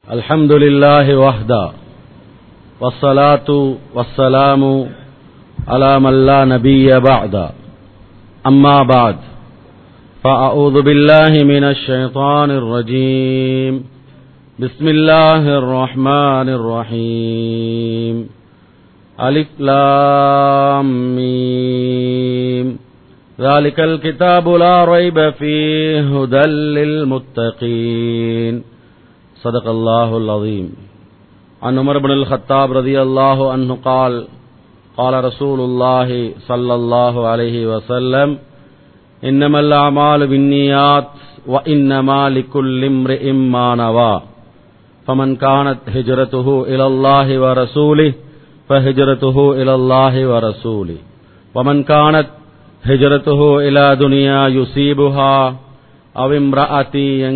الحمد لله وحده والصلاة والسلام على من لا نبي بعد أما بعد فأعوذ بالله من الشيطان الرجيم بسم الله الرحمن الرحيم ألف لام ميم ذلك الكتاب لا ريب فيه هدى للمتقين صدق الله العظيم عن عمر بن الخطاب رضي الله عنه قال قال رسول الله صلى الله عليه وسلم إنما الأعمال بالنيات وإنما لكل امرئ ما نوى فمن كانت هجرته إلى الله ورسوله فهجرته إلى الله ورسوله ومن كانت هجرته إلى دنيا يصيبها أو امرأة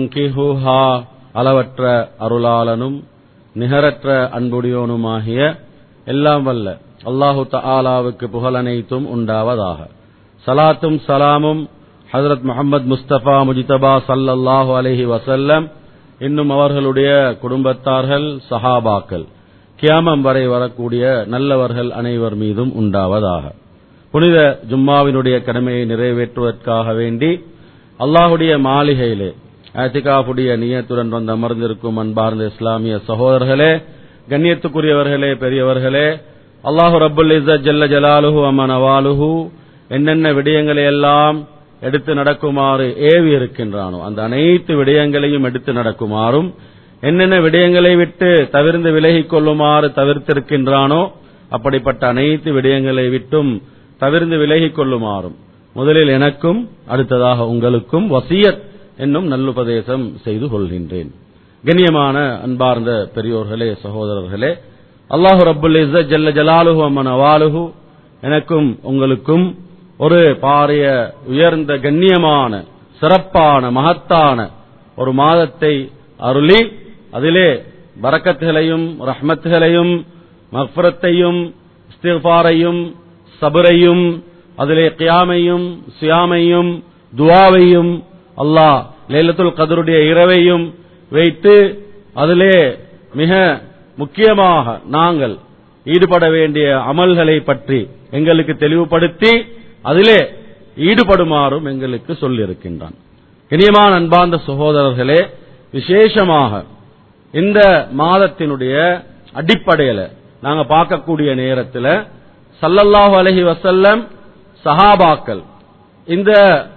ينكهها அளவற்ற அருளாளனும் நிகரற்ற அன்புடையோனுமாகிய எல்லாம் வல்ல அல்லாஹு தஆலாவுக்கு புகழனைத்தும் உண்டாவதாக சலாத்தும் சலாமும் ஹசரத் முகமது முஸ்தபா முஜிதபா சல்லல்லாஹு அலஹி வசல்லம் இன்னும் அவர்களுடைய குடும்பத்தார்கள் சஹாபாக்கள் கியாமம் வரை வரக்கூடிய நல்லவர்கள் அனைவர் மீதும் உண்டாவதாக புனித ஜும்மாவினுடைய கடமையை நிறைவேற்றுவதற்காக வேண்டி அல்லாஹுடைய மாளிகையிலே ஆத்திகாஃபுடைய நியத்துடன் வந்து அமர்ந்திருக்கும் அன்பார்ந்த இஸ்லாமிய சகோதரர்களே கண்ணியத்துக்குரியவர்களே பெரியவர்களே அல்லாஹு ரபுல் இஸ்ஸத் ஜல்ல ஜலாலுஹு அமன் அவாலுஹு என்னென்ன விடயங்களை எல்லாம் எடுத்து நடக்குமாறு ஏவி இருக்கின்றானோ அந்த அனைத்து விடயங்களையும் எடுத்து நடக்குமாறும் என்னென்ன விடயங்களை விட்டு தவிர்ந்து விலகிக் கொள்ளுமாறு தவிர்த்திருக்கின்றானோ அப்படிப்பட்ட அனைத்து விடயங்களை விட்டும் தவிர்ந்து விலகிக் கொள்ளுமாறும் முதலில் எனக்கும் அடுத்ததாக உங்களுக்கும் வசியத் என்னும் நல்லுபதேசம் செய்து கொள்கின்றேன் கண்ணியமான அன்பார்ந்த பெரியோர்களே சகோதரர்களே அல்லாஹு ரபுல் இஸ்ஸத் ஜல்ல ஜலாலுஹு அம்மன் அவாலுஹு எனக்கும் உங்களுக்கும் ஒரு பாரிய உயர்ந்த கண்ணியமான சிறப்பான மகத்தான ஒரு மாதத்தை அருளி அதிலே பரக்கத்துகளையும் ரஹ்மத்துகளையும் மஃபரத்தையும் இஸ்திஃபாரையும் சபரையும் அதிலே கியாமையும் சுயாமையும் துவாவையும் அல்லாஹ் லேலத்துல் கதருடைய இரவையும் வைத்து அதிலே மிக முக்கியமாக நாங்கள் ஈடுபட வேண்டிய அமல்களை பற்றி எங்களுக்கு தெளிவுபடுத்தி அதிலே ஈடுபடுமாறும் எங்களுக்கு சொல்லியிருக்கின்றான் இனியமான அன்பார்ந்த சகோதரர்களே விசேஷமாக இந்த மாதத்தினுடைய அடிப்படையில நாங்க பார்க்கக்கூடிய நேரத்தில் சல்லல்லாஹு அலஹி வசல்லம் சஹாபாக்கள் இந்த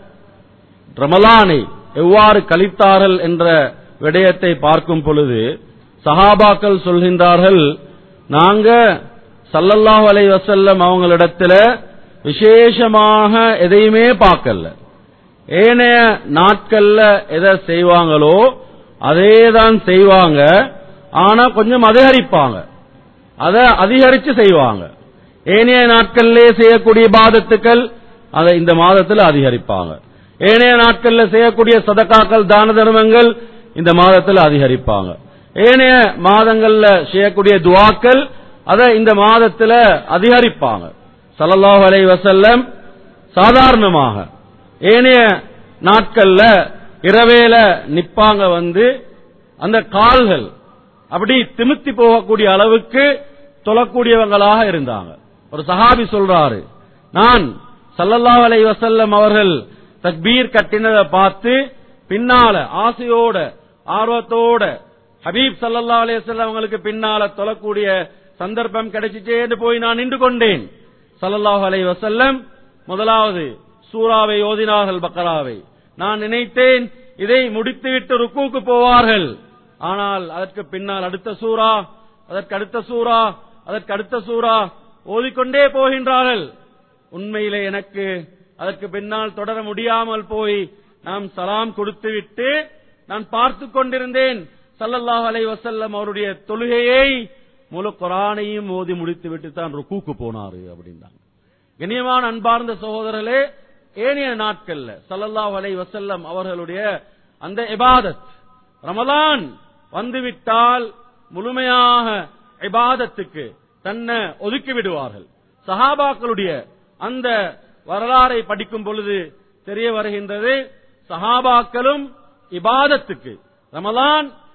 ரமலானை எவ்வாறு கழித்தார்கள் என்ற விடயத்தை பார்க்கும் பொழுது சஹாபாக்கள் சொல்கின்றார்கள் நாங்க சல்லல்லாஹு அலை வசல்லம் அவங்களிடத்துல விசேஷமாக எதையுமே பார்க்கல ஏனைய நாட்கள்ல எதை செய்வாங்களோ அதே தான் செய்வாங்க ஆனா கொஞ்சம் அதிகரிப்பாங்க அதை அதிகரிச்சு செய்வாங்க ஏனைய நாட்கள்லே செய்யக்கூடிய பாதத்துக்கள் அதை இந்த மாதத்தில் அதிகரிப்பாங்க ஏனைய நாட்கள்ல செய்யக்கூடிய சதக்காக்கள் தான தர்மங்கள் இந்த மாதத்தில் அதிகரிப்பாங்க ஏனைய மாதங்கள்ல செய்யக்கூடிய துவாக்கள் அதை இந்த மாதத்தில் அதிகரிப்பாங்க சல்லல்லாஹு அலை வசல்லம் சாதாரணமாக ஏனைய நாட்கள்ல இரவேல நிப்பாங்க வந்து அந்த கால்கள் அப்படி திமித்தி போகக்கூடிய அளவுக்கு தொழக்கூடியவங்களாக இருந்தாங்க ஒரு சஹாபி சொல்றாரு நான் சல்லல்லாஹு அலை வசல்லம் அவர்கள் தக்பீர் கட்டினதை பார்த்து பின்னால ஆசையோட ஆர்வத்தோட ஹபீப் சல்லா அலிசல்லம் அவங்களுக்கு பின்னால தொழக்கூடிய சந்தர்ப்பம் கிடைச்சிச்சேன்னு போய் நான் நின்று கொண்டேன் சல்லல்லாஹு அலை வசல்லம் முதலாவது சூறாவை ஓதினார்கள் பக்கராவை நான் நினைத்தேன் இதை முடித்துவிட்டு ருக்குக்கு போவார்கள் ஆனால் அதற்கு பின்னால் அடுத்த சூறா அதற்கு அடுத்த சூறா அதற்கு அடுத்த சூறா ஓதிக்கொண்டே போகின்றார்கள் உண்மையிலே எனக்கு அதற்கு பின்னால் தொடர முடியாமல் போய் நாம் சலாம் கொடுத்துவிட்டு நான் பார்த்து கொண்டிருந்தேன் சல்லல்லாஹ் அலை வசல்லம் அவருடைய தொழுகையை முழு குரானையும் மோதி முடித்து விட்டு தான் ருக்கூக்கு போனாரு அப்படின்றாங்க கண்ணியமான அன்பார்ந்த சகோதரர்களே ஏனைய நாட்கள்ல சல்லல்லாஹ் அலை வசல்லம் அவர்களுடைய அந்த இபாதத் ரமலான் வந்துவிட்டால் முழுமையாக இபாதத்துக்கு தன்னை ஒதுக்கி விடுவார்கள் சஹாபாக்களுடைய அந்த வரலாறை படிக்கும் பொழுது தெரிய வருகின்றது சஹாபாக்களும் இபாதத்துக்கு ரமலான்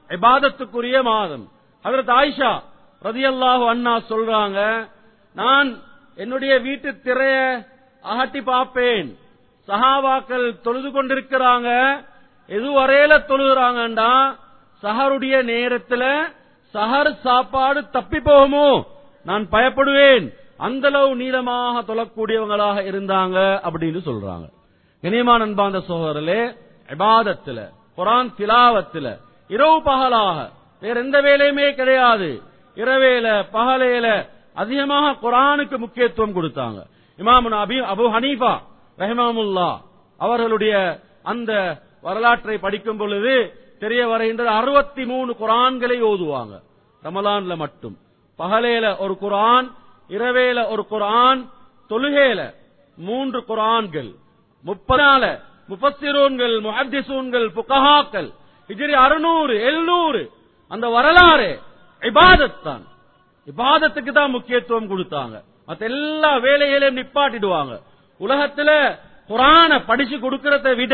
இபாதத்துக்குரிய மாதம் ஹதரத் ஆயிஷா ரதியல்லாஹு அண்ணா சொல்றாங்க நான் என்னுடைய வீட்டு திரைய அகட்டி பார்ப்பேன் சஹாபாக்கள் தொழுது கொண்டிருக்கிறாங்க எது வரையில தொழுகிறாங்கண்டா சஹருடைய நேரத்துல சஹர் சாப்பாடு தப்பி போகுமோ நான் பயப்படுவேன் அந்த அளவு நீளமாக தொழக்கூடியவங்களாக இருந்தாங்க அப்படின்னு சொல்றாங்க இனியமான அன்பாந்த சோதரலே இபாதத்துல குரான் திலாவத்துல இரவு பகலாக வேற எந்த வேலையுமே கிடையாது இரவேல பகலேல அதிகமாக குரானுக்கு முக்கியத்துவம் கொடுத்தாங்க இமாம் அபி அபு ஹனீஃபா ரஹிமாமுல்லா அவர்களுடைய அந்த வரலாற்றை படிக்கும் பொழுது தெரிய வருகின்றது அறுபத்தி மூணு குரான்களை ஓதுவாங்க ரமலான்ல மட்டும் பகலேல ஒரு குரான் இரவேல ஒரு குரான் தொழுகேல மூன்று குரான்கள் முப்பதால முப்பத்திரோன்கள் முஹத்திசூன்கள் புகஹாக்கள் ஹிஜ்ரி அறுநூறு எழுநூறு அந்த வரலாறு இபாதத் தான் இபாதத்துக்கு தான் முக்கியத்துவம் கொடுத்தாங்க மத்த எல்லா வேலைகளையும் நிப்பாட்டிடுவாங்க உலகத்துல குரான படிச்சு கொடுக்கறத விட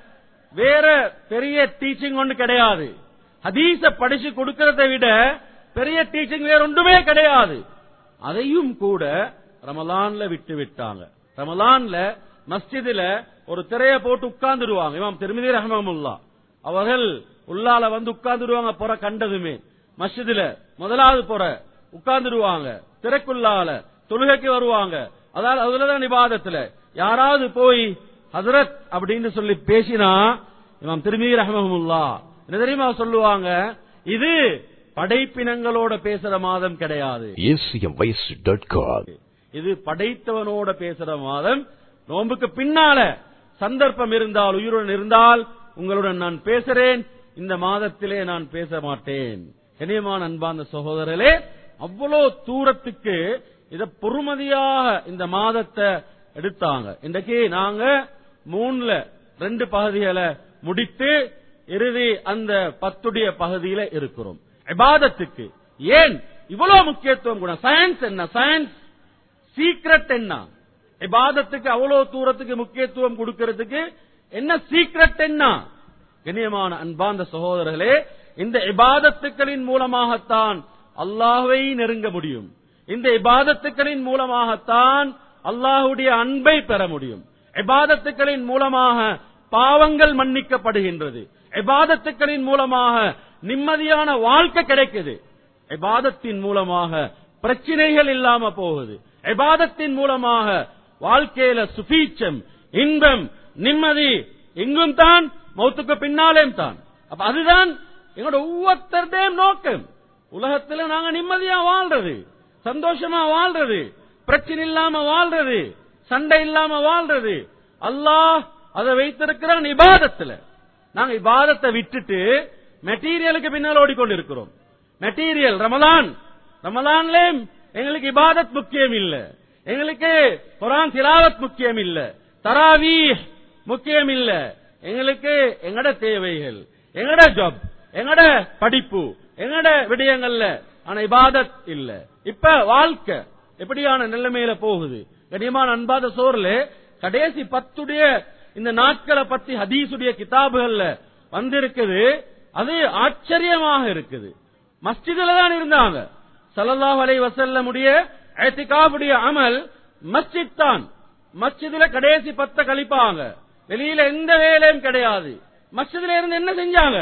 வேற பெரிய டீச்சிங் ஒண்ணு கிடையாது ஹதீஸ படிச்சு கொடுக்கறத விட பெரிய டீச்சிங் வேற ஒன்றுமே கிடையாது அதையும் கூட ரமலான்ல விட்டு விட்டாங்க ரமலான்ல மஸ்ஜிதுல ஒரு திரைய போட்டு உட்கார்ந்துடுவாங்க இமாம் திருமதி ரஹமமுல்லா அவர்கள் உள்ளால வந்து உட்கார்ந்துடுவாங்க புற கண்டதுமே மஸ்ஜிதுல முதலாவது புற உட்கார்ந்துடுவாங்க திரைக்குள்ளால தொழுகைக்கு வருவாங்க அதாவது அதுலதான் நிபாதத்துல யாராவது போய் ஹசரத் அப்படின்னு சொல்லி பேசினா இமாம் திருமதி ரஹமமுல்லா என்ன தெரியுமா சொல்லுவாங்க இது படைப்பினங்களோட பேசுற மாதம் கிடையாது acmvoice.com. இது படைத்தவனோட பேசுற மாதம் நோன்புக்கு பின்னால சந்தர்ப்பம் இருந்தால் உயிருடன் இருந்தால் உங்களுடன் நான் பேசுறேன் இந்த மாதத்திலே நான் பேச மாட்டேன் கனியமான அன்பார்ந்த சகோதரர்களே அவ்வளோ தூரத்துக்கு இத பொறுமதியாக இந்த மாதத்தை எடுத்தாங்க இன்றைக்கு நாங்க மூணுல ரெண்டு பகுதிகளை முடித்து இறுதி அந்த பத்துடைய பகுதியில இருக்கிறோம் இபாதத்துக்கு ஏன் இவ்வளவு முக்கியத்துவம் கூட சயின்ஸ் என்ன சயின்ஸ் சீக்ரெட் என்ன இபாதத்துக்கு அவ்வளவு தூரத்துக்கு முக்கியத்துவம் கொடுக்கிறதுக்கு என்ன சீக்ரெட் என்ன கண்ணியமான அன்பார்ந்த சகோதரர்களே இந்த இபாதத்துக்களின் மூலமாகத்தான் அல்லாஹ்வை நெருங்க முடியும் இந்த இபாதத்துக்களின் மூலமாகத்தான் அல்லாஹ்வுடைய அன்பை பெற முடியும் இபாதத்துக்களின் மூலமாக பாவங்கள் மன்னிக்கப்படுகின்றது இபாதத்துக்களின் மூலமாக நிம்மதியான வாழ்க்கை கிடைக்குது இபாதத்தின் மூலமாக பிரச்சனைகள் இல்லாம போகுது இபாதத்தின் மூலமாக வாழ்க்கையில சுபீச்சம் இன்பம் நிம்மதி எங்கும் தான் மௌத்துக்கு பின்னாலேயும் தான் அப்ப அதுதான் எங்களோட ஒவ்வொருத்தருடையும் நோக்கம் உலகத்துல நாங்க நிம்மதியா வாழ்றது சந்தோஷமா வாழ்றது பிரச்சனை இல்லாம வாழ்றது சண்டை இல்லாம வாழ்றது அல்லாஹ் அதை வைத்திருக்கிறான் இபாதத்துல நாங்க இபாதத்தை விட்டுட்டு மெட்டீரியலுக்கு பின்னால் ஓடிக்கொண்டிருக்கிறோம் மெட்டீரியல் ரமலான் ரமலான்லயும் எங்களுக்கு இபாதத் முக்கியம் இல்ல எங்களுக்கு குரான் திலாவத் முக்கியம் இல்ல தராவி முக்கியம் இல்ல எங்களுக்கு எங்கட தேவைகள் எங்கட ஜாப் எங்கட படிப்பு எங்கட விடயங்கள்ல ஆனா இபாதத் இல்ல இப்ப வாழ்க்கை எப்படியான நிலைமையில போகுது கனியமான அன்பாத சோர்ல கடைசி பத்துடைய இந்த நாட்களை பத்தி ஹதீசுடைய கிதாபுகள்ல வந்திருக்குது அது ஆச்சரியமாக இருக்குது மஸ்ஜிதுல தான் இருந்தாங்க சல்லல்லாஹு அலைஹி வஸல்லமுடைய இத்திகாஃபுடைய அமல் மஸ்ஜித் தான் மஸ்ஜிதுல கடைசி பத்த கழிப்பாங்க வெளியில எந்த வேலையும் கிடையாது மஸ்ஜிதுல இருந்து என்ன செஞ்சாங்க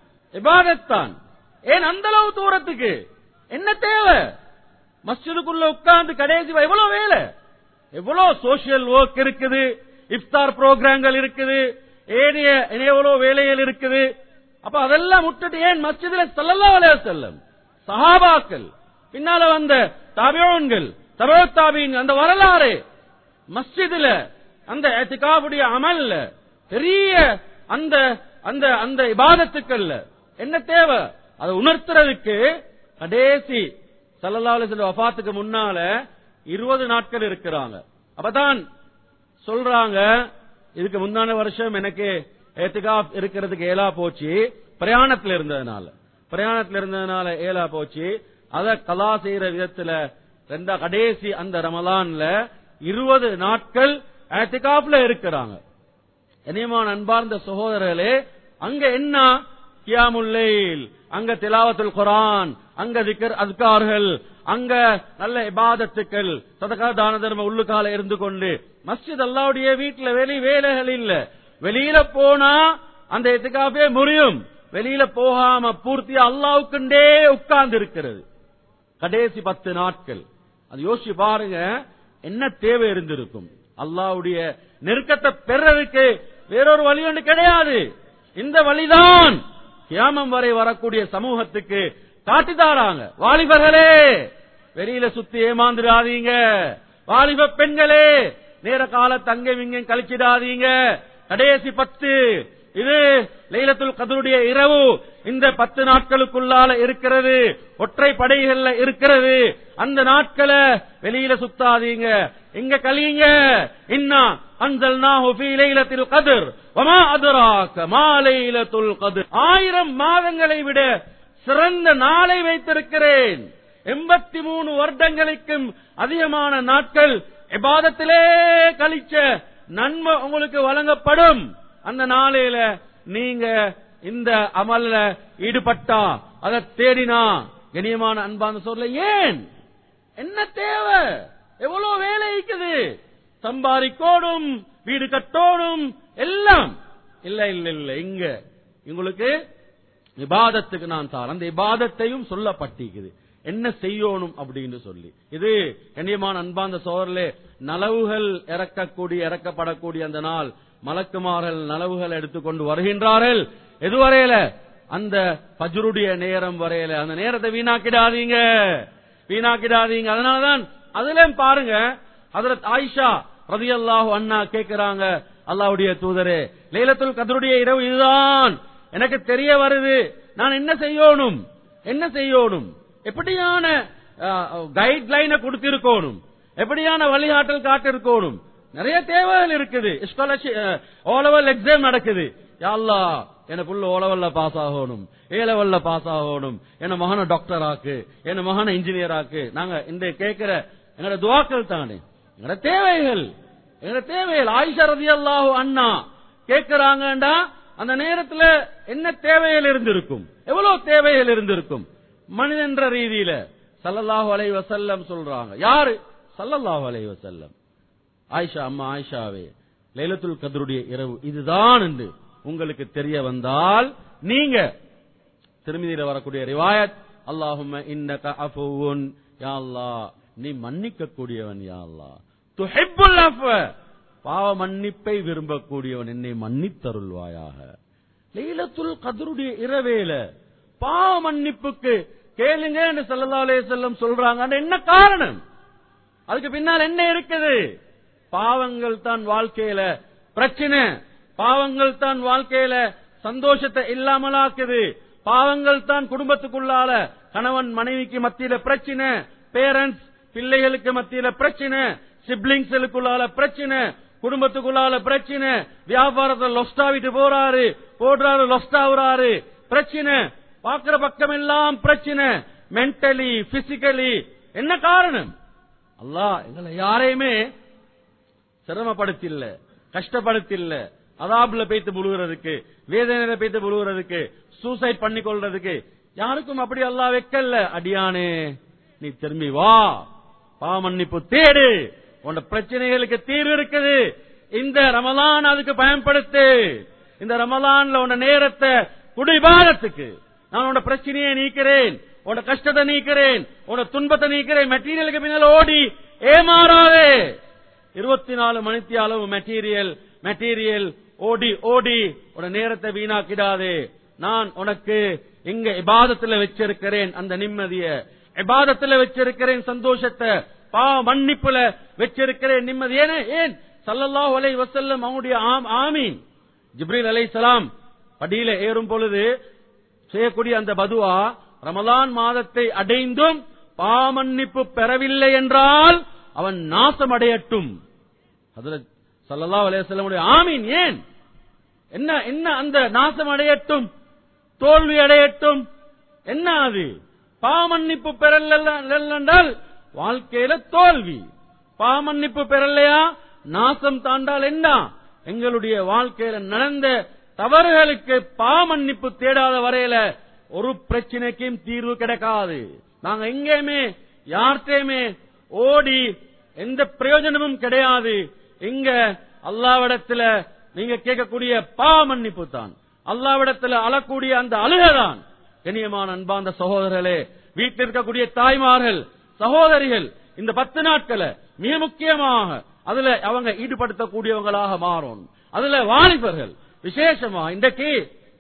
இபாதத் தான் ஏன் அந்த அளவு தூரத்துக்கு என்ன தேவை மஸ்ஜிதுக்குள்ள உட்கார்ந்து கடைசி வரை எவ்வளவு வேலை எவ்வளவு சோசியல் ஒர்க் இருக்குது இஃப்தார் ப்ரோக்ராம்கள் இருக்குது ஏனைய எவ்வளவு வேலைகள் இருக்குது அப்ப அதெல்லாம் விட்டுட்டு ஏன் மஸ்ஜிதுல ஸல்லல்லாஹு அலைஹி வஸல்லம் சஹாபாக்கள் பின்னால வந்த தாபியோன்கள் தபோ தாபீன் அந்த வரலாறு மஸ்ஜிதுல அந்த இத்திகாஃபுடைய அமல்ல பெரிய அந்த அந்த அந்த இபாதத்துக்கள்ல என்ன தேவை அதை உணர்த்துறதுக்கு கடைசி சல்லல்லாஹு அலைஹி வஸல்லம் வஃபாத்துக்கு முன்னால இருபது நாட்கள் இருக்கிறாங்க அப்பதான் சொல்றாங்க இதுக்கு முந்தான வருஷம் எனக்கு ஏத்துகாப் இருக்கிறதுக்கு ஏலா போச்சு பிரயாணத்துல இருந்ததுனால பிரயாணத்துல இருந்ததுனால ஏலா போச்சு அத கலா செய்யற விதத்துல ரெண்டா கடைசி அந்த ரமலான்ல இருபது நாட்கள் ஏத்திகாப்ல இருக்கிறாங்க இனியமான அன்பார்ந்த சகோதரர்களே அங்க என்ன கியாமுல்லைல் அங்க திலாவத்துல் குரான் அங்க திக்கர் அஸ்கார்கள் அங்க நல்ல இபாதத்துக்கள் சதகா தான தர்ம உள்ளுக்கால இருந்து கொண்டு மஸ்ஜித் அல்லாவுடைய வீட்டுல வெளி வேலைகள் இல்ல வெளியில போனா அந்த எத்துக்காவே முறியும் வெளியில போகாம பூர்த்தியா அல்லாவுக்குண்டே உட்கார்ந்து இருக்கிறது கடைசி பத்து நாட்கள் அது யோசிச்சு பாருங்க என்ன தேவை இருந்திருக்கும் அல்லாவுடைய நெருக்கத்தை பெறறதுக்கு வேறொரு வழி ஒன்று கிடையாது இந்த வழிதான் கியாமம் வரை வரக்கூடிய சமூகத்துக்கு காட்டித்தாராங்க வாலிபர்களே வெளியில சுத்தி ஏமாந்துடாதீங்க வாலிப பெண்களே நேர கால தங்க விங்க கழிச்சிடாதீங்க கடைசி பத்து இது லைலத்துல் கதருடைய இரவு இந்த பத்து நாட்களுக்குள்ளால இருக்கிறது ஒற்றை படைகள்ல இருக்கிறது அந்த நாட்களை வெளியில சுத்தாதீங்க இங்க கலியுங்க இன்னா அன்சல்னாஹு ஃபீ லைலத்தில் கத்ர் வமா அத்ராக மா லைலத்துல் கத்ர் ஆயிரம் மாதங்களை விட சிறந்த நாளை வைத்திருக்கிறேன் எண்பத்தி மூணு வருடங்களுக்கும் அதிகமான நாட்கள் இபாதத்திலே கழிச்ச நன்மை உங்களுக்கு வழங்கப்படும் அந்த நாளையில நீங்க இந்த அமல்ல ஈடுபட்டா அதை தேடினா கண்ணியமான அன்பான சொல்ல ஏன் என்ன தேவை எவ்வளவு வேலை இருக்குது சம்பாதிக்கோடும் வீடு கட்டோடும் எல்லாம் இல்ல இல்ல இல்ல இங்க உங்களுக்கு இபாதத்துக்கு நான் தார் அந்த இபாதத்தையும் சொல்லப்பட்டிருக்குது என்ன செய்யணும் அப்படின்னு சொல்லி இது கண்ணியமான அன்பாந்த சோழர்களே நலவுகள் இறக்கக்கூடிய இறக்கப்படக்கூடிய அந்த நாள் மலக்குமார்கள் நலவுகள் எடுத்துக்கொண்டு வருகின்றார்கள் எதுவரையில அந்த பஜ்ருடைய நேரம் வரையில அந்த நேரத்தை வீணாக்கிடாதீங்க வீணாக்கிடாதீங்க அதனாலதான் அதுல பாருங்க அதுல ஆயிஷா ரதியல்லாஹு அண்ணா கேக்குறாங்க அல்லாவுடைய தூதரே லைலத்துல் கதருடைய இரவு இதுதான் எனக்கு தெரிய வருது நான் என்ன செய்யணும் என்ன செய்யணும் எப்படியான கைட்லைனை கொடுத்திருக்கணும் எப்படியான வழிகாட்டல் காட்டிருக்கணும் நிறைய தேவைகள் இருக்குது ஸ்காலர்ஷிப் ஓ லெவல் எக்ஸாம் நடக்குது யாழ்லா என புள்ள ஓ லெவல்ல பாஸ் ஆகணும் ஏ லெவல்ல பாஸ் ஆகணும் என்ன மகன டாக்டர் ஆக்கு என்ன மகன இன்ஜினியர் ஆக்கு நாங்க இந்த கேட்கிற எங்களோட துவாக்கள் தானே எங்களோட தேவைகள் எங்களோட தேவைகள் ஆயிஷா ரதி அல்லாஹு அண்ணா கேட்கிறாங்கடா அந்த நேரத்துல என்ன தேவைகள் இருந்திருக்கும் எவ்வளவு தேவைகள் இருந்திருக்கும் மனிதன்ற ரீதியில சல்லல்லாஹு அலைஹி வஸல்லம் சொல்றாங்க யாரு சல்லல்லாஹு அலைஹி வஸல்லம் ஆயிஷா அம்மா ஆயிஷாவே லைலத்துல் கதருடைய இரவு இதுதான் என்று உங்களுக்கு தெரிய வந்தால் நீங்க திருமதியில வரக்கூடிய ரிவாயத் அல்லாஹும்ம இன்னக அஃபுவுன் யா அல்லாஹ் நீ மன்னிக்க கூடியவன் யா அல்லாஹ் துஹிப்புல் அஃவ பாவ மன்னிப்பை விரும்பக்கூடியவன் என்னை மன்னித்தருள்வாயாக லைலத்துல் கதருடைய இரவேல பாவ மன்னிப்புக்கு கேளுங்க என்று ஸல்லல்லாஹு அலைஹி வஸல்லம் சொல்றாங்க அது என்ன காரணம் அதுக்கு பின்னால் என்ன இருக்குது பாவங்கள் தான் வாழ்க்கையில பிரச்சனை பாவங்கள் தான் வாழ்க்கையில சந்தோஷத்தை இல்லாமலாக்குது பாவங்கள் தான் குடும்பத்துக்குள்ளால கணவன் மனைவிக்கு மத்தியில பிரச்சனை பேரண்ட்ஸ் பிள்ளைகளுக்கு மத்தியில பிரச்சனை சிப்ளிங்ஸுக்குள்ளால பிரச்சனை குடும்பத்துக்குள்ளால பிரச்சனை வியாபாரத்துல லொஸ்டாவிட்டு போறாரு போடுறாரு லொஸ்டாவுறாரு பிரச்சனை பாக்குற பக்கம் எல்லாம் பிரச்சனை மென்டலி பிசிக்கலி என்ன காரணம் அல்லாஹ் எங்களை யாரையுமே சிரமப்படுத்தில்ல கஷ்டப்படுத்தில்ல அதாபுல பேத்து முழுகிறதுக்கு வேதனையில பேத்து முழுகிறதுக்கு சூசைட் பண்ணி கொள்றதுக்கு யாருக்கும் அப்படி அல்லாஹ் வைக்கல அடியானே நீ திரும்பி வா பாமன்னிப்பு தேடு உன் பிரச்சனைகளுக்கு தீர்வு இருக்குது இந்த ரமலான் அதுக்கு பயன்படுத்து இந்த ரமலான்ல உன் நேரத்தை குடிபாதத்துக்கு நான் உன்னோட பிரச்சனையை நீக்கிறேன் உன்னோட கஷ்டத்தை நீக்கிறேன் உன்னோட துன்பத்தை நீக்கிறேன் மெட்டீரியலுக்கு பின்னால் ஓடி ஏமாறாதே இருபத்தி நாலு மணித்தி அளவு மெட்டீரியல் மெட்டீரியல் ஓடி ஓடி உன நேரத்தை வீணாக்கிடாதே நான் உனக்கு இங்க இபாதத்துல வச்சிருக்கிறேன் அந்த நிம்மதிய இபாதத்துல வச்சிருக்கிறேன் சந்தோஷத்தை பா மன்னிப்புல வச்சிருக்கிறேன் நிம்மதி ஏன ஏன் சல்லல்லாஹு அலைஹி வஸல்லம் அவங்களுடைய ஆம்- ஆமீன் ஜிப்ரீல் அலைஹிஸ்ஸலாம் படியில ஏறும் பொழுது செய்யக்கூடிய அந்த பதுவா ரமலான் மாதத்தை அடைந்தும் பாமன்னிப்பு பெறவில்லை என்றால் அவன் நாசம் அடையட்டும் அதுல சல்லல்லாஹு அலைஹி வஸல்லமுடைய ஆமீன் ஏன் என்ன என்ன அந்த நாசம் அடையட்டும் தோல்வி அடையட்டும் என்ன அது பாமன்னிப்பு பெறல என்றால் வாழ்க்கையில தோல்வி பாமன்னிப்பு பெறலையா நாசம் தாண்டால் என்ன எங்களுடைய வாழ்க்கையில நடந்த தவறுகளுக்கு பாமன்னிப்பு தேடாத வரையில ஒரு பிரச்சனைக்கும் தீர்வு கிடைக்காது நாங்க எங்கேயுமே யார்கிட்டயுமே ஓடி எந்த பிரயோஜனமும் கிடையாது இங்க அல்லாவிடத்துல நீங்க கேட்கக்கூடிய பாமன்னிப்பு தான் அல்லாவிடத்துல அழக்கூடிய அந்த அழுகதான் கண்ணியமான அன்பார்ந்த சகோதரர்களே வீட்டில் இருக்கக்கூடிய தாய்மார்கள் சகோதரிகள் இந்த பத்து நாட்களை மிக முக்கியமாக அதுல அவங்க ஈடுபடுத்தக்கூடியவங்களாக மாறும் அதுல வாலிபர்கள் விசேஷமா இன்றைக்கு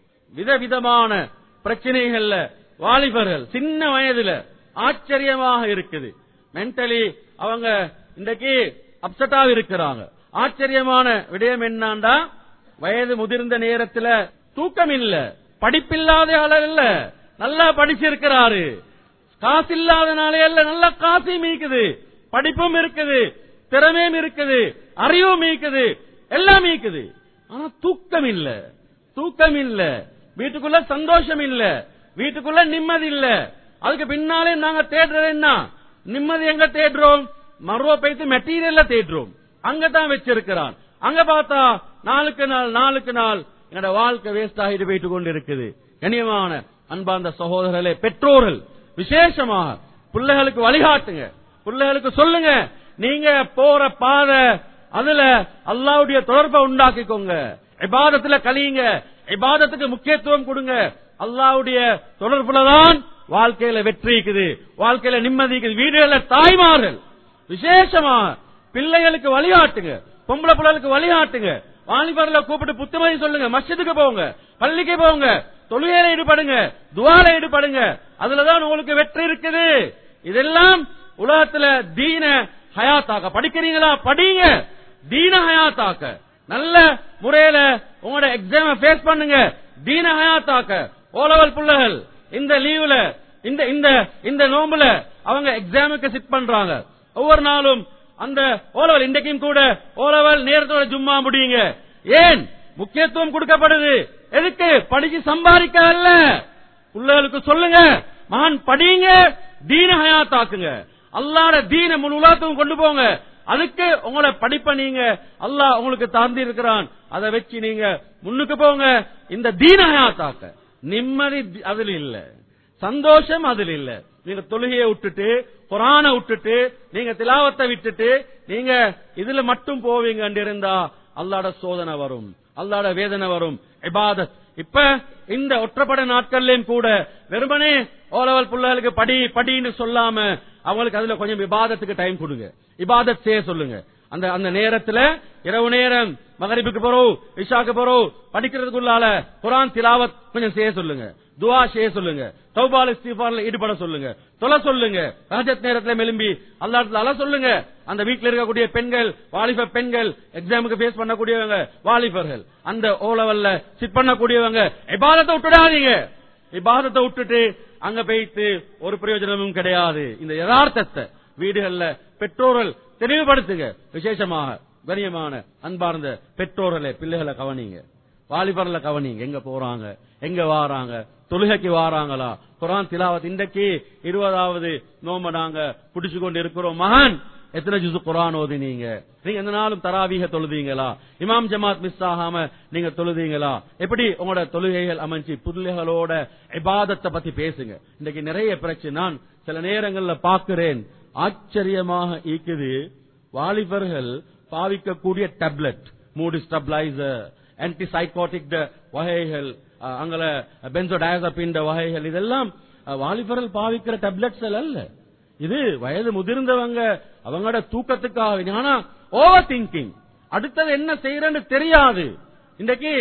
விதவிதமான பிரச்சனைகள்ல வாலிபர்கள் சின்ன வயதுல ஆச்சரியமாக இருக்குது மென்டலி அவங்க இன்றைக்கு அப்செட்டா இருக்கிறாங்க ஆச்சரியமான விடயம் என்னண்டா வயது முதிர்ந்த நேரத்துல தூக்கம் இல்ல படிப்பில்லாத அளவு இல்ல நல்லா படிச்சிருக்கிறாரு காசு இல்லாதனாலே அல்ல நல்ல காசும் இருக்குது படிப்பும் இருக்குது திறமையும் இருக்குது அறிவும் இருக்குது எல்லாம் இருக்குது ஆனா தூக்கம் இல்ல தூக்கம் இல்ல வீட்டுக்குள்ள சந்தோஷம் இல்ல வீட்டுக்குள்ள நிம்மதி இல்ல அதுக்கு பின்னாலே நாங்க தேடுறது என்ன நிம்மதி எங்க தேடுறோம் மறுவ பைத்து மெட்டீரியல்ல தேடுறோம் அங்கதான் வச்சிருக்கிறான் அங்க பார்த்தா நாளுக்கு நாள் நாளுக்கு நாள் என்னோட வாழ்க்கை வேஸ்ட் ஆகிட்டு போயிட்டு கொண்டு இருக்குது கண்ணியமான அன்பார்ந்த சகோதரர்களே பெற்றோர்கள் விசேஷமாக பிள்ளைகளுக்கு வழிகாட்டுங்க பிள்ளைகளுக்கு சொல்லுங்க நீங்க போற பாதை அதுல அல்லாவுடைய தொடர்பை உண்டாக்கிக்கோங்க இபாதத்துல கலியுங்க இபாதத்துக்கு முக்கியத்துவம் கொடுங்க அல்லாவுடைய தொடர்புலதான் வாழ்க்கையில வெற்றி இருக்குது வாழ்க்கையில நிம்மதி இருக்குது வீடுகள தாய்மார்கள் விசேஷமா பிள்ளைகளுக்கு வழிகாட்டுங்க பொம்பளை பிள்ளைகளுக்கு வழிகாட்டுங்க வாலிபர்ல கூப்பிட்டு புத்துமதி சொல்லுங்க மஸ்ஜிதுக்கு போங்க பள்ளிக்கு போங்க தொழுகையில ஈடுபடுங்க துவால ஈடுபடுங்க அதுலதான் உங்களுக்கு வெற்றி இருக்குது இதெல்லாம் உலகத்துல தீன ஹயாத்தாக்க படிக்கிறீங்களா படிங்க தீன ஹயாத்தாக்க நல்ல முறையில உங்களோட எக்ஸாம ஃபேஸ் பண்ணுங்க தீன ஹயாத்தாக்க ஓலவல் புள்ளைகள் இந்த லீவுல இந்த இந்த இந்த நோம்புல அவங்க எக்ஸாமுக்கு சிட் பண்றாங்க ஒவ்வொரு நாளும் அந்த ஓலவல் இன்றைக்கும் கூட ஓலவல் நேரத்தோட ஜும்மா முடியுங்க ஏன் முக்கியத்துவம் கொடுக்கப்படுது எதுக்கு படிச்சு சம்பாதிக்க அல்ல பிள்ளைகளுக்கு சொல்லுங்க மகான் படிங்க தீன ஹயாத்தாக்குங்க அல்லாட தீன முழு உலகத்துக்கும் கொண்டு போங்க அதுக்கு உங்களை படிப்ப நீங்க அல்லாஹ் உங்களுக்கு தாந்தி இருக்கிறான் அதை வச்சு நீங்க முன்னுக்கு போங்க இந்த தீன ஹயாத்தாக்க நிம்மதி தி- அதுல இல்ல சந்தோஷம் அதுல இல்ல நீங்க தொழுகையை விட்டுட்டு குரான விட்டுட்டு நீங்க திலாவத்தை விட்டுட்டு நீங்க இதுல மட்டும் போவீங்க இருந்தா அல்லாட சோதனை வரும் அல்லாட வேதனை வரும் இபாதத் இப்ப இந்த ஒற்றப்பட நாட்கள்லயும் கூட வெறுமனே ஓலவல் பிள்ளைகளுக்கு படி படின்னு சொல்லாம அவங்களுக்கு அதுல கொஞ்சம் இபாதத்துக்கு டைம் கொடுங்க இபாதத் செய்ய சொல்லுங்க அந்த அந்த நேரத்துல இரவு நேரம் மகரிபுக்கு போறோம் இஷாக்கு போறோம் படிக்கிறதுக்குள்ளால குரான் திலாவத் கொஞ்சம் செய்ய சொல்லுங்க துவா செய்ய சொல்லுங்க தௌபால் இஸ்திஃபார்ல ஈடுபட சொல்லுங்க தொலை சொல்லுங்க ரஹஜத் நேரத்துல மெலும்பி அல்லாஹ்ல அல சொல்லுங்க அந்த வீட்ல இருக்கக்கூடிய பெண்கள் வாலிப பெண்கள் எக்ஸாமுக்கு ஃபேஸ் பண்ணக்கூடியவங்க வாலிபர்கள் அந்த ஓ லெவல்ல சிட் பண்ணக்கூடியவங்க இபாதத்தை விட்டுடாதீங்க இபாதத்தை விட்டுட்டு அங்க போயிட்டு ஒரு பிரயோஜனமும் கிடையாது இந்த யதார்த்தத்தை வீடுகள்ல பெற்றோர்கள் தெளிவுபடுத்துங்க விசேஷமாக கண்ணியமான அன்பார்ந்த பெற்றோர்களே பிள்ளைகளை கவனிங்க வாலிபர்ல கவனிங்க எங்க போறாங்க எங்க வாராங்க தொழுகைக்கு வாராங்களா குரான் திலாவத் இன்றைக்கு இருபதாவது நோம்ப நாங்க பிடிச்சு கொண்டு இருக்கிறோம் மகான் எத்தனை ஜுசு குரான் ஓதினீங்க நீங்க எந்த நாளும் தராவீக தொழுதீங்களா இமாம் ஜமாத் மிஸ் ஆகாம நீங்க தொழுதீங்களா எப்படி உங்களோட தொழுகைகள் அமைஞ்சு புள்ளைகளோட இபாதத்தை பத்தி பேசுங்க இன்னைக்கு நிறைய பிரச்சனை நான் சில நேரங்கள்ல பாக்குறேன் ஆச்சரியமாக ஈக்குது வாலிபர்கள் பாவிக்கக்கூடிய டேப்லெட் மூடி ஸ்டப்லைசர் ஆன்டிசைகோட்டிக் வகைகள் அஹ், அங்கல பென்சோடயசபின் வகைகள் இதெல்லாம் அஹ், வாலிபர்கள் பாவிக்கிற டேப்லெட்ஸ் அல்ல இது வயது முதிர்ந்தவங்க அவங்களோட தூக்கத்துக்காக ஆனா ஓவர் திங்கிங் அடுத்தது என்ன செய்யறன்னு தெரியாது இன்றைக்கு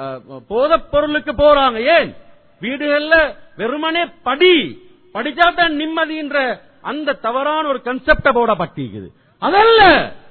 போதைப் பொருளுக்கு போறாங்க ஏன் வீடுகள்ல வெறுமனே படி படிச்சாதான் நிம்மதின்ற அந்த தவறான ஒரு கன்செப்ட போடப்பட்டிருக்குது அதல்ல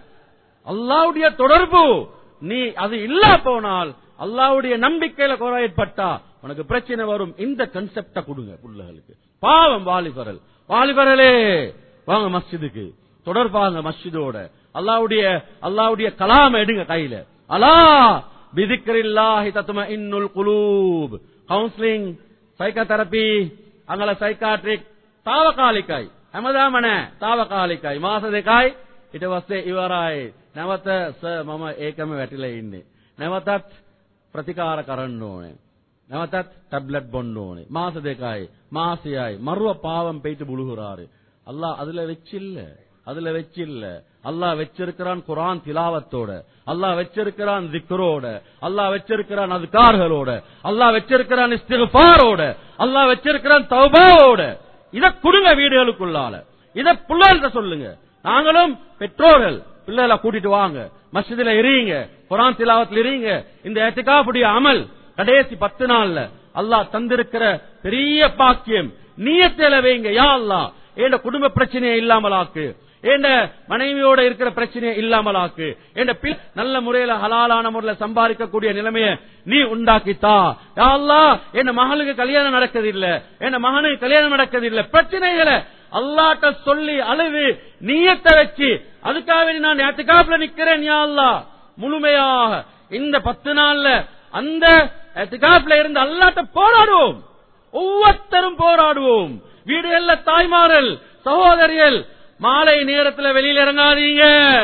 அல்லாவுடைய தொடர்பு நீ அது இல்ல போனால் அல்லாவுடைய நம்பிக்கையில குறை ஏற்பட்டா உனக்கு பிரச்சனை வரும் இந்த கன்செப்ட கொடுங்க பிள்ளைகளுக்கு பாவம் வாலிபரல் வாலிபரலே வாங்க மஸ்ஜிதுக்கு தொடர்பாங்க மஸ்ஜிதோட அல்லாவுடைய அல்லாவுடைய கலாம எடுங்க கையில அலா பிதிக்கரில்லாஹி தத்தும இன்னுல் குலூப் கவுன்சிலிங் சைக்கோதெரபி අඟල සයිකාට්‍රික් తాවකාලිකයි හැමදාම නෑ తాවකාලිකයි මාස දෙකයි ඊට පස්සේ ඉවරයි නැවත සර් මම ඒකම වැටිලා ඉන්නේ නැවතත් ප්‍රතිකාර කරන්න ඕනේ. නැවතත් ටැබ්ලට් බොන්න ඕනේ. මාස දෙකයි, මාසයයි, மறுவ பாவம் போயிட்டு புழுகுறாரு. அல்லாஹ் அதுல வெச்சில்ல. அதுல வெச்சில்ல. அல்லாஹ் வச்சிருக்கிறான் குர்ஆன் திலாவத்தோட அல்லாஹ் வச்சிருக்கிறான் திக்ரோட அல்லாஹ் வச்சிருக்கிறான் அதுகார்களோட அல்லாஹ் வச்சிருக்கிறான் இஸ்திக்ஃபாரோட அல்லாஹ் வச்சிருக்கிறான் தௌபாவோட இத கொடுங்க வீடுகளுக்குள்ளால இத பிள்ளைகள்ட்ட சொல்லுங்க நாங்களும் பெற்றோர்கள் பிள்ளைகளை கூட்டிட்டு வாங்க மஸ்ஜிதுல இருங்க குரான் திலாவத்தில் இருங்க இந்த ஏத்திகாப்புடைய அமல் கடைசி பத்து நாள்ல அல்லாஹ் தந்திருக்கிற பெரிய பாக்கியம் நீயத்தில வைங்க யா அல்லாஹ் என் குடும்ப பிரச்சனையை இல்லாமலாக்கு என் மனைவியோட இருக்கிற பிரச்சனையை இல்லாமலாக்கு என் நல்ல முறையில ஹலாலான முறையில சம்பாதிக்கக்கூடிய நிலைமையை நீ உண்டாக்கித்தா யா அல்லாஹ் என் மகளுக்கு கல்யாணம் நடக்குது இல்ல என் மகனுக்கு கல்யாணம் நடக்குது இல்ல பிரச்சனைகளை அல்லாட்ட சொல்லி அழுது நீயத்தை வச்சு அதுக்காக வேண்டி நான் எத்துக்காப்புல நிக்கிறேன் யா அல்லாஹ் முழுமையாக இந்த பத்து நாள்ல அந்த எத்துக்காப்புல இருந்து அல்லாட்ட போராடுவோம் ஒவ்வொருத்தரும் போராடுவோம் வீடுகள்ல தாய்மார்கள் சகோதரிகள் மாலை நேரத்துல வெளியில இறங்காதீங்க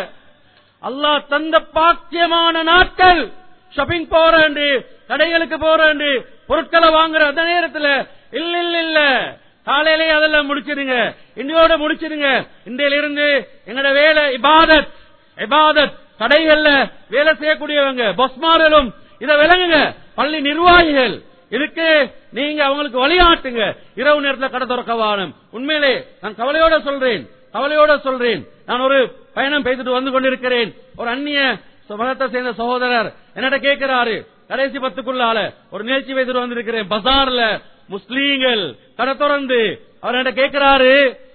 அல்லாஹ் தந்த பாக்கியமான நாட்கள் ஷாப்பிங் போறேன் கடைகளுக்கு போறேன் பொருட்களை வாங்குற அந்த நேரத்துல இல்ல இல்ல இல்ல காலையிலே அதெல்லாம் முடிச்சிடுங்க இன்னையோட முடிச்சிடுங்க இன்றையில இருந்து எங்கட வேலை இபாதத் இபாதத் கடைகள்ல வேலை செய்யக்கூடியவங்க பஸ்மாரலும் இத விளங்குங்க பள்ளி நிர்வாகிகள் இதுக்கு நீங்க அவங்களுக்கு வழிகாட்டுங்க இரவு நேரத்தில் கடை திறக்க வானம் உண்மையிலே நான் கவலையோட சொல்றேன் கவலையோட சொல்றேன் நான் ஒரு பயணம் பெய்துட்டு வந்து கொண்டிருக்கிறேன் ஒரு அந்நிய மதத்தை சேர்ந்த சகோதரர் என்னட்ட கேட்கிறாரு கடைசி பத்துக்குள்ளால ஒரு நிகழ்ச்சி வைத்துட்டு வந்திருக்கிறேன் பசார்ல முஸ்லீம்கள் கடை திறந்து அவர் என்ன கேட்கிறாரு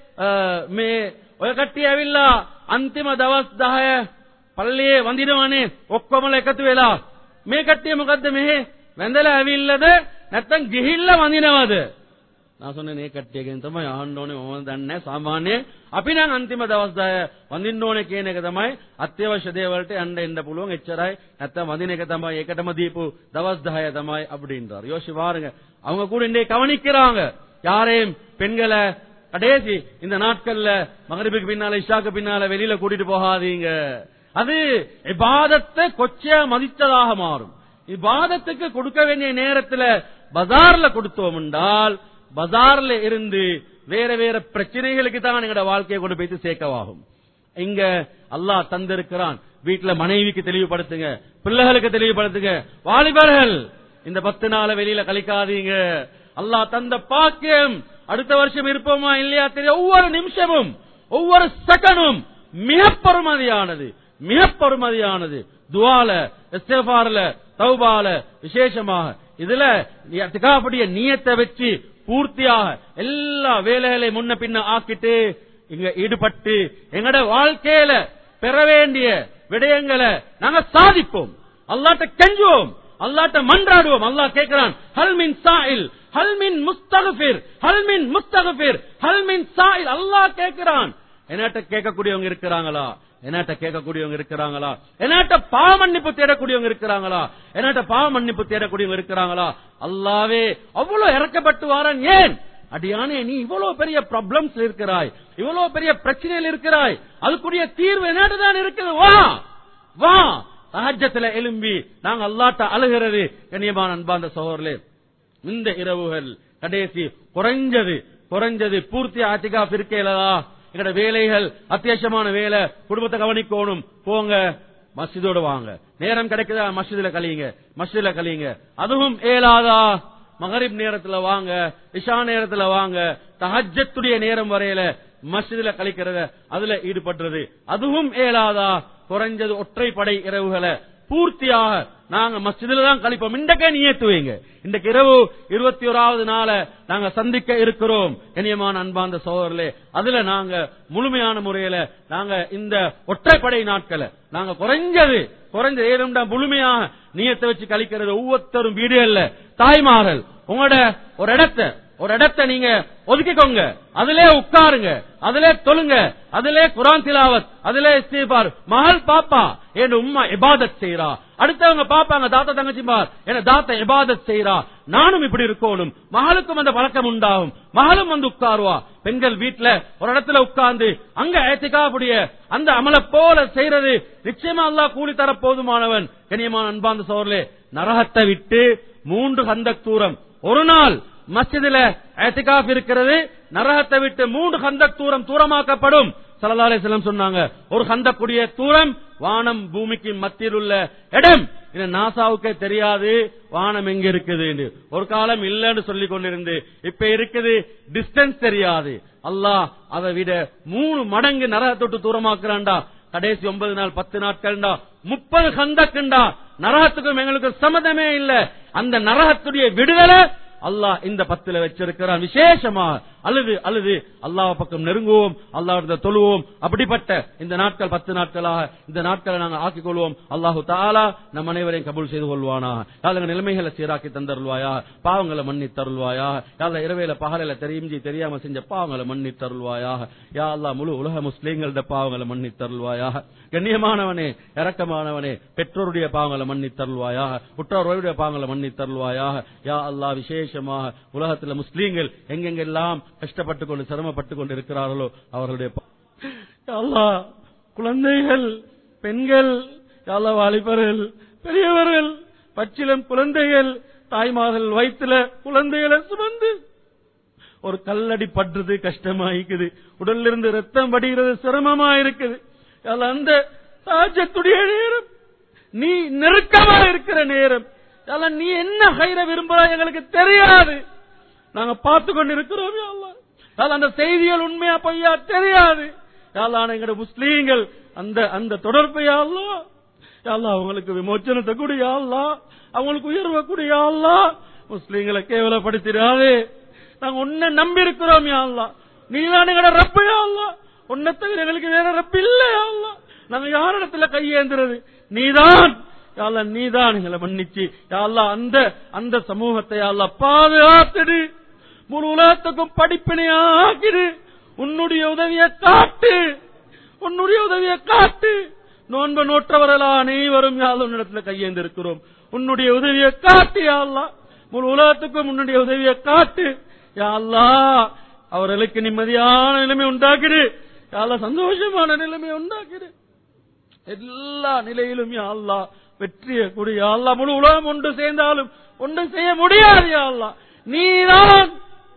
மே ඔය කට්ටිය ඇවිල්ලා අන්තිම දවස් 10 පල්ලියේ වඳිනවනේ ඔක්කොමල එකතු වෙලා මේ කට්ටිය මොකද්ද මෙහෙ වැඳලා ඇවිල්ලාද නැත්තම් ගිහිල්ලා වඳිනවද நான் சொன்னேன் ඒ කට්ටියගෙන් තමයි අහන්න ඕනේ මම දන්නේ සාමාන්‍ය අපි නම් අන්තිම දවස් 10 වඳින්න ඕනේ කියන එක තමයි අත්‍යවශ්‍ය දේවල්ට යන්න එන්න පුළුවන් එච්චරයි නැත්තම් වඳින එක තමයි ඒකටම දීපු දවස් 10 තමයි அப்படின்றார் யோசி பாருங்க அவங்க கூட இன்றைய கவனிக்கிறாங்க யாரையும் பெண்களை கடைசி இந்த நாட்கள்ல மகரிபுக்கு பின்னால இஷாக்கு பின்னால வெளியில கூட்டிட்டு போகாதீங்க அது இபாதத்தை கொச்சையா மதித்ததாக மாறும் இபாதத்துக்கு கொடுக்க வேண்டிய நேரத்துல பஜார்ல கொடுத்தோம் என்றால் பஜார்ல இருந்து வேற வேற பிரச்சனைகளுக்கு தான் எங்களோட வாழ்க்கையை கொண்டு போய் சேர்க்கவாகும் இங்க அல்லாஹ் தந்திருக்கிறான் வீட்டுல மனைவிக்கு தெளிவுபடுத்துங்க பிள்ளைகளுக்கு தெளிவுபடுத்துங்க வாலிபர்கள் இந்த பத்து நாள வெளியில கழிக்காதீங்க அல்லாஹ் தந்த பாக்கியம் அடுத்த வருஷம் இருப்போமா இல்லையா தெரியும் ஒவ்வொரு நிமிஷமும் ஒவ்வொரு செகண்டும் மிக பெருமதியானது மிக பெருமதியானது துவால இஸ்திஃபார்ல தௌபால விசேஷமாக இதுல திகாபடிய நியத்தை வச்சு பூர்த்தியாக எல்லா வேலைகளையும் முன்ன பின்ன ஆக்கிட்டு இங்க ஈடுபட்டு எங்கட வாழ்க்கையில பெற வேண்டிய விடயங்களை நாங்க சாதிப்போம் அல்லாட்ட கெஞ்சுவோம் அல்லாட்ட மன்றாடுவோம் அல்லாஹ் கேட்கிறான் ஹல்மின் சாயில் ஹல்மின் முஸ்தகபிர் ஹல்மின் முஸ்தகபிர் ஹல்மின் சாயில் அல்லாஹ் கேட்கிறான் என்னட்ட கேட்கக்கூடியவங்க இருக்கிறாங்களா என்னட்ட கேட்கக்கூடியவங்க இருக்கிறாங்களா என்னட்ட பாவ மன்னிப்பு தேடக்கூடியவங்க இருக்கிறாங்களா என்னட்ட பாவ மன்னிப்பு தேடக்கூடியவங்க இருக்கிறாங்களா அல்லாவே அவ்வளவு இறக்கப்பட்டு வாரன் ஏன் அடியானே நீ இவ்வளவு பெரிய ப்ராப்ளம்ஸ் இருக்கிறாய் இவ்வளவு பெரிய பிரச்சனையில் இருக்கிறாய் அதுக்குரிய தீர்வு என்னட்டு தான் இருக்குது வா வா சஹஜத்துல எலும்பி நாங்க அல்லாட்ட அழுகிறது கண்ணியமான அன்பாந்த சகோதரர்களே இந்த இரவுகள் கடைசி குறைஞ்சது குறைஞ்சது பூர்த்தி ஆத்திகா இருக்கையிலதா எங்கட வேலைகள் அத்தியாவசியமான வேலை குடும்பத்தை கவனிக்கணும் போங்க மஸ்ஜிதோட வாங்க நேரம் கிடைக்குதா மஸ்ஜிதுல கழியுங்க மஸ்ஜிதுல கழியுங்க அதுவும் ஏலாதா மகரிப் நேரத்துல வாங்க இஷா நேரத்துல வாங்க தஹஜத்துடைய நேரம் வரையில மஸ்ஜிதுல கழிக்கிறத அதுல ஈடுபடுறது அதுவும் ஏலாதா குறைஞ்சது ஒற்றைப்படை இரவுகளை பூர்த்தியாக நாங்க மஸ்ஜிதுல தான் கழிப்போம் இன்றைக்கே நியத்துவீங்க இன்றைக்கு இரவு இருபத்தி ஓராவது நாள நாங்க சந்திக்க இருக்கிறோம் கண்ணியமான அன்பாந்த சோதரர்களே அதுல நாங்க முழுமையான முறையில நாங்க இந்த ஒற்றைப்படை நாட்களை நாங்க குறைஞ்சது குறைஞ்சது ஏழும்டா முழுமையாக நியத்தை வச்சு கழிக்கிறது ஒவ்வொருத்தரும் வீடுகள்ல தாய்மார்கள் உங்களோட ஒரு இடத்தை ஒரு இடத்தை நீங்க ஒதுக்கிக்கோங்க அதிலே உட்காருங்க அதிலே தொழுங்க அதிலே குரான் திலாவத் அதிலே இஸ்திபார் மகள் பாப்பா என் உம்மா இபாதத் செய்யறா அடுத்தவங்க பாப்பாங்க தாத்தா தங்கச்சி பார் என தாத்தா இபாதத் செய்யறா நானும் இப்படி இருக்கணும் மகளுக்கும் அந்த பழக்கம் உண்டாகும் மகளும் வந்து உட்காருவா பெண்கள் வீட்டுல ஒரு இடத்துல உட்கார்ந்து அங்க ஏத்திக்காக்கூடிய அந்த அமலை போல செய்யறது நிச்சயமா அல்லாஹ் கூலி தர போதுமானவன் கனியமான அன்பாந்த சோர்லே நரகத்தை விட்டு மூன்று கந்தக் தூரம் ஒரு நாள் மஸ்ஜிதுல ஏத்திகாப் இருக்கிறது நரகத்தை விட்டு மூன்று கந்தக் தூரம் தூரமாக்கப்படும் சல்லல்லாஹு அலைஹி வஸல்லம் சொன்னாங்க ஒரு கந்தக்குடிய தூரம் வானம் பூமிக்கு மத்தியில் உள்ள இடம் இது நாசாவுக்கே தெரியாது வானம் எங்க இருக்குது ஒரு காலம் இல்லன்னு சொல்லி கொண்டிருந்து இப்ப இருக்குது டிஸ்டன்ஸ் தெரியாது அல்லாஹ் அதை விட மூணு மடங்கு நரகத்தொட்டு தூரமாக்குறான்டா கடைசி ஒன்பது நாள் பத்து நாட்கள்டா முப்பது கந்தக்குண்டா நரகத்துக்கும் எங்களுக்கு சம்மதமே இல்ல அந்த நரகத்துடைய விடுதலை அல்லாஹ் இந்த பத்துல வச்சிருக்கிறான் விசேஷமா அழுது அழுது அல்லாஹ் பக்கம் நெருங்குவோம் அல்லாஹ் தொழுவோம் அப்படிப்பட்ட இந்த நாட்கள் பத்து நாட்களாக இந்த நாட்களை நாங்கள் ஆக்கிக் கொள்வோம் அல்லாஹு தாலா நம் அனைவரையும் கபூல் செய்து கொள்வானா யாழ் நிலைமைகளை சீராக்கி தந்தருள்வாயா பாவங்களை மன்னி தருள்வாயா யாழ் இரவேல பகலில தெரியும்ஜி தெரியாம செஞ்ச பாவங்களை மன்னி தருள்வாயா யா அல்லாஹ் முழு உலக முஸ்லீம்களோட பாவங்களை மன்னி தருள்வாயா கண்ணியமானவனே இரக்கமானவனே பெற்றோருடைய பாவங்களை மன்னி தருள்வாயாக உற்றோருடைய பாவங்களை மன்னி தருள்வாயாக யா அல்லாஹ் விசேஷமாக உலகத்துல முஸ்லீம்கள் எங்கெங்கெல்லாம் கஷ்டப்பட்டு கொண்டு சிரமப்பட்டு கொண்டு இருக்கிறார்களோ அவர்களுடைய பா- யா அல்லாஹ் குழந்தைகள் பெண்கள் யா அல்லாஹ் வாலிபர்கள் பெரியவர்கள் பச்சிலம் குழந்தைகள் தாய்மார்கள் வயிற்றுல குழந்தைகளை சுமந்து ஒரு கல்லடி படுறது கஷ்டமாயிக்குது உடல்ல இருந்து ரத்தம் வடிகிறது சிரமமா இருக்குது அதுல அந்த சாஜத்துடைய நேரம் நீ நெருக்கமா இருக்கிற நேரம் அதுல நீ என்ன ஹைர விரும்புறாய் எங்களுக்கு தெரியாது நாங்க பார்த்து கொண்டு இருக்கிறோம் யா அல்லாஹ். அதுல அந்த செய்திகள் உண்மையா பொய்யா தெரியாது யாழ்லான எங்கட முஸ்லீம்கள் அந்த அந்த தொடர்பை யாழ்லா யாழ்லா அவங்களுக்கு விமோச்சனத்தை கூட யாழ்லா அவங்களுக்கு உயர்வை கூட யாழ்லா முஸ்லீம்களை கேவலப்படுத்திடாதே நாங்க உன்னை நம்பி இருக்கிறோம் யாழ்லா நீதான் எங்கட ரப்ப யாழ்லா உன்னை தவிர எங்களுக்கு வேற ரப்பு இல்ல யாழ்லா நாங்க யாரிடத்துல கையேந்துறது நீதான் யாழ்லா நீதான் எங்களை மன்னிச்சு யாழ்லா அந்த அந்த சமூகத்தை யாழ்லா பாதுகாத்துடு முழு உலகத்துக்கும் படிப்பினையா ஆக்கிடு உன்னுடைய உதவியை காட்டு உன்னுடைய உதவியை காட்டு நோன்பு நோற்றவர்களா அனைவரும் யாழ் உன்னிடத்துல கையேந்திருக்கிறோம் உன்னுடைய உதவியை காட்டு யாழ்லா முழு உலகத்துக்கும் உன்னுடைய உதவியை காட்டு யாழ்லா அவர்களுக்கு நிம்மதியான நிலைமை உண்டாக்கிடு யாழ்லா சந்தோஷமான நிலைமை உண்டாக்கிடு எல்லா நிலையிலும் யா அல்லாஹ் வெற்றியை கொடு யா அல்லாஹ் முழு உலகம் ஒன்று சேர்ந்தாலும் ஒன்றும் செய்ய முடியாது யா அல்லாஹ் நீதான்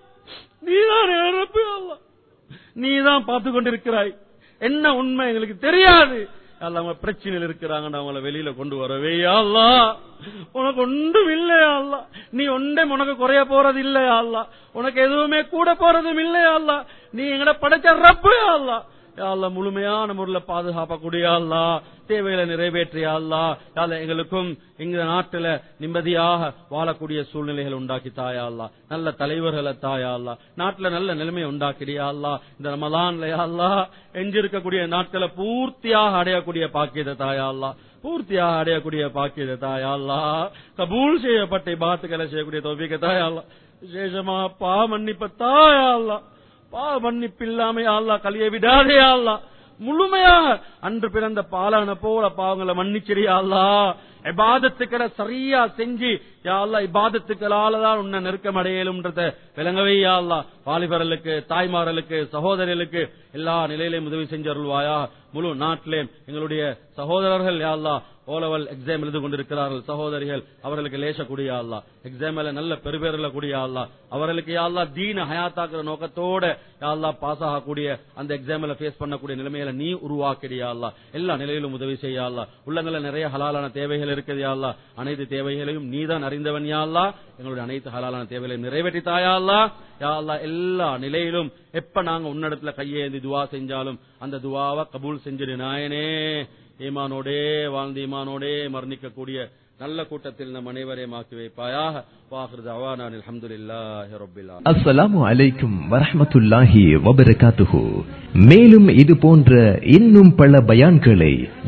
நீதான் என் ரப்பு யா அல்லாஹ் நீதான் பார்த்து கொண்டிருக்கிறாய் என்ன உண்மை எங்களுக்கு தெரியாது யா அல்லாஹ் அவங்க பிரச்சனையில் இருக்கிறாங்க அவங்கள வெளியில கொண்டு வரவே யா அல்லாஹ் உனக்கு ஒன்றும் இல்லையா அல்லா நீ ஒன்றே உனக்கு குறைய போறது இல்லையா அல்லா உனக்கு எதுவுமே கூட போறதும் இல்லையா அல்லா நீ எங்கட படைச்ச ரப்பு அல்லா யா அல்லாஹ் முழுமையான முறையில் பாதுகாப்பக்கூடிய அல்லா தேவைகளை நிறைவேற்றிய அல்லா யாழ்லா எங்களுக்கும் எங்க நாட்டுல நிம்மதியாக வாழக்கூடிய சூழ்நிலைகள் உண்டாக்கி தாயா அல்லா நல்ல தலைவர்களை தாயா அல்லா நாட்டுல நல்ல நிலைமையை உண்டாக்கிறியா அல்லா இந்த ரமலான்ல யா அல்லா எஞ்சிருக்கக்கூடிய நாட்களை பூர்த்தியாக அடையக்கூடிய பாக்கியத்தை தாயா அல்லா பூர்த்தியாக அடையக்கூடிய பாக்கியத்தை தாயா அல்லா கபூல் செய்யப்பட்ட பாத்துக்களை செய்யக்கூடிய தோப்பிக்க தாயா அல்லா விசேஷமா பா மன்னிப்ப தாயா அல்லா பா மன்னிப்பு இல்லாம அல்லா கலிய விடாதே அல்லா முழுமையாக அன்று பிறந்த பாலன போல பாவங்களை மன்னிச்சிரியா அல்லா இபாதத்துக்களை சரியா செஞ்சு யா அல்லா இபாதத்துக்களால தான் உன்னை நெருக்கம் அடையலும்ன்றத விளங்கவே யா அல்லா வாலிபர்களுக்கு தாய்மார்களுக்கு சகோதரர்களுக்கு எல்லா நிலையிலையும் உதவி செஞ்சருள்வாயா முழு நாட்டிலே எங்களுடைய சகோதரர்கள் யா அல்லா ஓலவல் எக்ஸாம் எழுதி கொண்டிருக்கிறார்கள் சகோதரிகள் அவர்களுக்கு லேசக்கூடிய அல்லா எக்ஸாம்ல நல்ல பெருபேர்ல கூடிய அல்லா அவர்களுக்கு யாழ்லா தீன ஹயாத்தாக்குற நோக்கத்தோட யாழ்லா பாஸ் ஆகக்கூடிய அந்த எக்ஸாம்ல ஃபேஸ் பண்ணக்கூடிய நிலைமையில நீ உருவாக்கிறியா அல்லா எல்லா நிலையிலும் உதவி செய்ய அல்லா உள்ளங்கள நிறைய ஹலாலான தேவைகள் இருக்குது யாழ்லா அனைத்து தேவைகளையும் நீதான் அறிந்தவன் யாழ்லா எங்களுடைய அனைத்து ஹலாலான தேவைகளையும் நிறைவேற்றி தாயா அல்லா யா அல்லா எல்லா நிலையிலும் எப்ப நாங்க உன்னிடத்துல கையேந்தி துவா செஞ்சாலும் அந்த துவாவை கபூல் செஞ்சிரு நாயனே ஈமானோடே வாழ்ந்து ஈமானோடே மரணிக்கக்கூடிய நல்ல கூட்டத்தில் நம் அனைவரையும் ஆக்கி வைப்பாயாக வாஹிருது அவானான் அல்ஹம்துலில்லாஹி ரப்பில் ஆலமீன் அஸ்ஸலாமு அலைக்கும் வரஹ்மத்துல்லாஹி வபரகாத்துஹு மேலும் இது போன்ற இன்னும் பல பயான்களை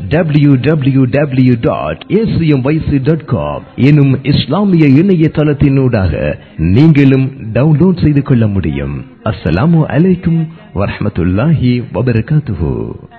W W W dot dot com எனும் இஸ்லாமிய இணையதளத்தினூடாக நீங்களும் டவுன்லோட் செய்து கொள்ள முடியும் அஸ்ஸலாமு அலைக்கும் வரஹ்மத்துல்லாஹி வபரகாத்துஹு